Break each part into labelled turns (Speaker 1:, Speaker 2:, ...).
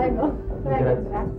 Speaker 1: Prego, prego,
Speaker 2: Grazie.
Speaker 1: grazie.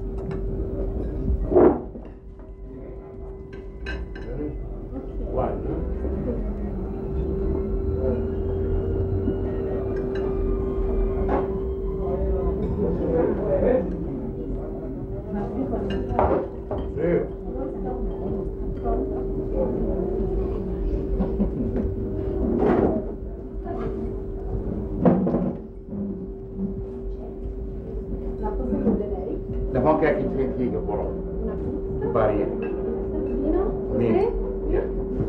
Speaker 1: La cosa chiuderei.
Speaker 3: Da fa anche a chi ti figa, però.
Speaker 1: Una pizza.
Speaker 3: Pari.
Speaker 1: Vino?
Speaker 3: Mi.
Speaker 1: Sì?
Speaker 3: Yeah.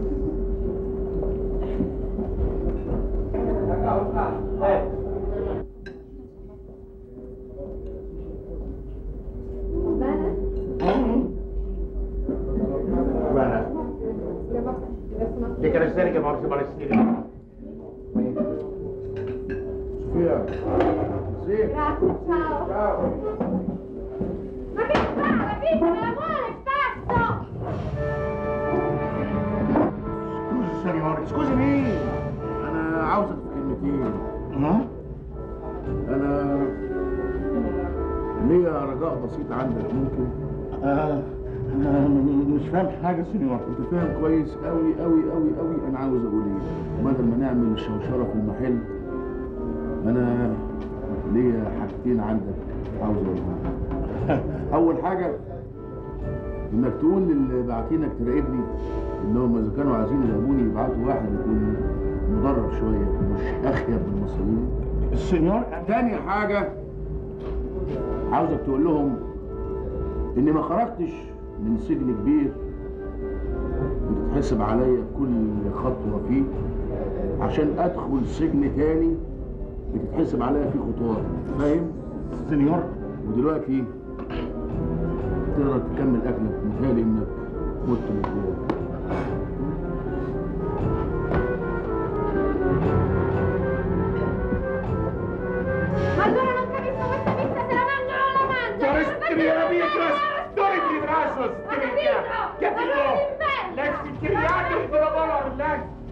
Speaker 1: Va bene?
Speaker 3: Guarda,
Speaker 1: Andiamo a diverso un attimo.
Speaker 3: le carestere che morsi palestine. Sofia. Sì.
Speaker 1: Grazie, ciao.
Speaker 3: Ciao.
Speaker 1: Ma che fa? La pizza me la vuole, pazzo!
Speaker 3: Scusi signori, scusami. أنا عاوزك في كلمتين. ها؟ أنا ليا رجاء بسيط عندك ممكن؟ آه أنا مش فاهم حاجة سينيور أنت فاهم كويس أوي أوي أوي أوي أنا عاوز أقول إيه بدل ما نعمل شوشرة في المحل أنا ليا حاجتين عندك عاوز أقولهم أول حاجة انك تقول للي باعتينك تراقبني انهم اذا كانوا عايزين يضربوني يبعتوا واحد يكون مدرب شويه مش اخيب من المصريين السنيور تاني حاجه عاوزك تقول لهم اني ما خرجتش من سجن كبير بتتحسب عليا كل خطوه فيه عشان ادخل سجن تاني بتتحسب عليا فيه خطوات فاهم سنيور ودلوقتي تقدر تكمل اكلك متهيألي انك مت من الجوع
Speaker 1: Ma allora non capisco questa pizza se la mangio o non la mangio!
Speaker 3: Dove
Speaker 1: Ma
Speaker 3: scrivi la
Speaker 1: perché
Speaker 3: mia
Speaker 1: non
Speaker 3: classe?
Speaker 1: la
Speaker 3: Dove
Speaker 1: mangio?
Speaker 3: ti raso?
Speaker 1: Ma capito? Ma non l'inverno!
Speaker 3: Lei si criato il lavoro, lei